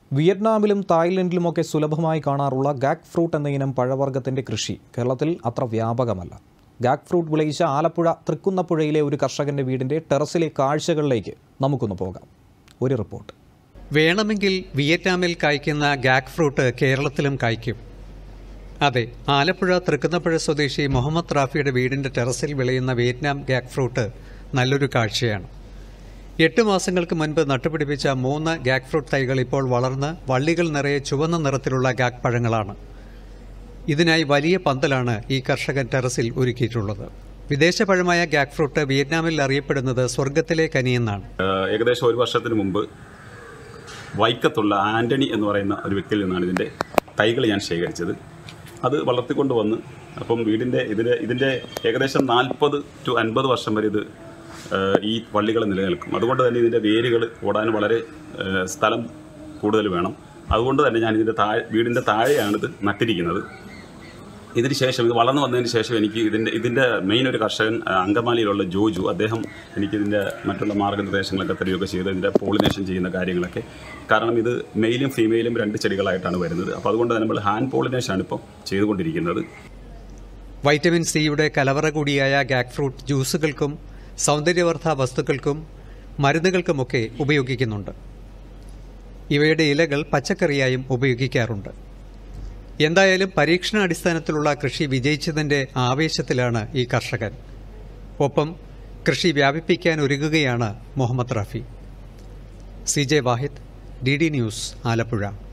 വിയറ്റ്നാമിലും തായ്ലൻഡിലുമൊക്കെ സുലഭമായി കാണാറുള്ള gac fruit എന്ന ഇനം പഴവർഗ്ഗത്തിന്റെ കൃഷി കേരളത്തിൽ അത്ര വ്യാപകമല്ല ഗാക്ക് ഫ്രൂട്ട് വിളയിച്ച ആലപ്പുഴ തൃക്കുന്നപ്പുഴയിലെ ഒരു കർഷകന്റെ വീടിന്റെ ടെറസിലെ കാഴ്ചകളിലേക്ക് നമുക്കൊന്ന് പോകാം ഒരു റിപ്പോർട്ട് വേണമെങ്കിൽ വിയറ്റ്നാമിൽ കായ്ക്കുന്ന ഗാക്ക് ഫ്രൂട്ട് കേരളത്തിലും കായ്ക്കും അതെ ആലപ്പുഴ തൃക്കുന്നപ്പുഴ സ്വദേശി മുഹമ്മദ് റാഫിയുടെ വീടിന്റെ ടെറസിൽ വിളയുന്ന വിയറ്റ്നാം ഗാക്ക് ഫ്രൂട്ട് നല്ലൊരു കാഴ്ചയാണ് എട്ട് മാസങ്ങൾക്ക് മുൻപ് നട്ടുപിടിപ്പിച്ച മൂന്ന് ഗാക്ക് ഫ്രൂട്ട് തൈകൾ ഇപ്പോൾ വളർന്ന് വള്ളികൾ നിറയെ ചുവന്ന നിറത്തിലുള്ള ഗാക്ക് പഴങ്ങളാണ് ഇതിനായി വലിയ പന്തലാണ് ഈ കർഷകൻ ടെറസിൽ ഒരുക്കിയിട്ടുള്ളത് വിദേശ പഴമായ ഗാക്ക് ഫ്രൂട്ട് വിയറ്റ്നാമിൽ അറിയപ്പെടുന്നത് സ്വർഗത്തിലെ കനിയെന്നാണ് ഏഹ് ഏകദേശം ഒരു വർഷത്തിന് മുമ്പ് വൈക്കത്തുള്ള ആന്റണി എന്ന് പറയുന്ന ഒരു വ്യക്തിയിൽ നിന്നാണ് ഇതിൻ്റെ തൈകൾ ഞാൻ ശേഖരിച്ചത് അത് വളർത്തിക്കൊണ്ട് വന്ന് അപ്പം വീടിൻ്റെ ഇതിൻ്റെ ഇതിൻ്റെ ഏകദേശം നാൽപ്പത് ടു അൻപത് വർഷം വരെ ഇത് ഏഹ് ഈ വള്ളികൾ നിലനിൽക്കും അതുകൊണ്ട് തന്നെ ഇതിൻ്റെ വേരുകൾ ഓടാൻ വളരെ ഏഹ് സ്ഥലം കൂടുതൽ വേണം അതുകൊണ്ട് തന്നെ ഞാൻ ഇതിൻ്റെ താഴെ വീടിൻ്റെ താഴെയാണിത് നട്ടിരിക്കുന്നത് ഇതിന് ശേഷം ഇത് വളർന്നു വന്നതിന് ശേഷം എനിക്ക് ഇതിൻ്റെ ഇതിൻ്റെ മെയിൻ ഒരു കർഷകൻ ആ, അങ്കമാലിയിലുള്ള ജോജു അദ്ദേഹം എനിക്ക് ഇതിൻ്റെ മറ്റുള്ള മാർഗ്ഗനിർദ്ദേശങ്ങളൊക്കെ തരികയൊക്കെ ചെയ്ത് ഇതിൻ്റെ പോളിനേഷൻ ചെയ്യുന്ന കാര്യങ്ങളൊക്കെ കാരണം ഇത് മെയിലും ഫീമെയിലും രണ്ട് ചെടികളായിട്ടാണ് വരുന്നത് അപ്പോൾ അതുകൊണ്ട് തന്നെ നമ്മൾ ഹാൻഡ് പോളിനേഷനാണ് ഇപ്പോൾ ചെയ്തുകൊണ്ടിരിക്കുന്നത് വൈറ്റമിൻ സിയുടെ കലവറ കൂടിയായ ഗാക്ക് ഫ്രൂട്ട് ജ്യൂസുകൾക്കും സൗന്ദര്യവർദ്ധ വസ്തുക്കൾക്കും മരുന്നുകൾക്കുമൊക്കെ ഉപയോഗിക്കുന്നുണ്ട് ഇവയുടെ ഇലകൾ പച്ചക്കറിയായും ഉപയോഗിക്കാറുണ്ട് എന്തായാലും പരീക്ഷണാടിസ്ഥാനത്തിലുള്ള കൃഷി വിജയിച്ചതിന്റെ ആവേശത്തിലാണ് ഈ കർഷകൻ ഒപ്പം കൃഷി വ്യാപിപ്പിക്കാൻ ഒരുങ്ങുകയാണ് Muhammad Rafi C J Wahid D D news Alappuzha